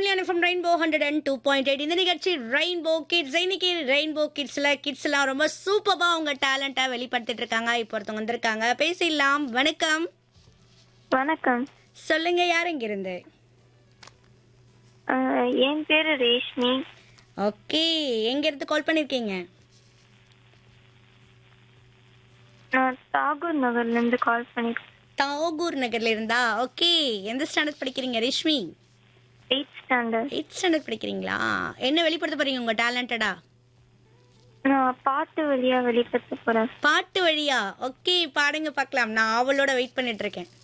only from rainbow hundred and two point eight இந்த நிகழ்ச்சி rainbow kids இன்னைக்கு rainbow கிட்ஸ்ல கிட்ஸ் எல்லாம் ரொம்ப சூப்பரா அவங்க டேலண்டா வெளிப்படுத்திட்டு இருக்காங்க இப்போ ஒருத்தவங்க வந்திருக்காங்க பேசிடலாம் வணக்கம் வணக்கம் சொல்லுங்க யார் இங்க இருந்து அஹ், என் பேரு ரேஷ்மி ஓகே எங்க இருந்து கால் பண்ணிருக்கீங்க நான் தாகூர் நகர்ல இருந்து கால் பண்ணிருக்கேன் தாகூர் நகர்ல இருந்தா ஓகே எந்த ஸ்டாண்டர்ட் படிக்கிறீங்க Reshmi eight standard eight standard படிக்கிறீங்களா என்ன வெளிப்படுத்த போறீங்க உங்க டேலண்டடா நான் பாட்டு வழியா வெளிப்படுத்த போறேன் பாட்டு வழியா ஓகே பாடுங்க பார்க்கலாம் நான் அவளோட வெயிட் பண்ணிட்டு இருக்கேன்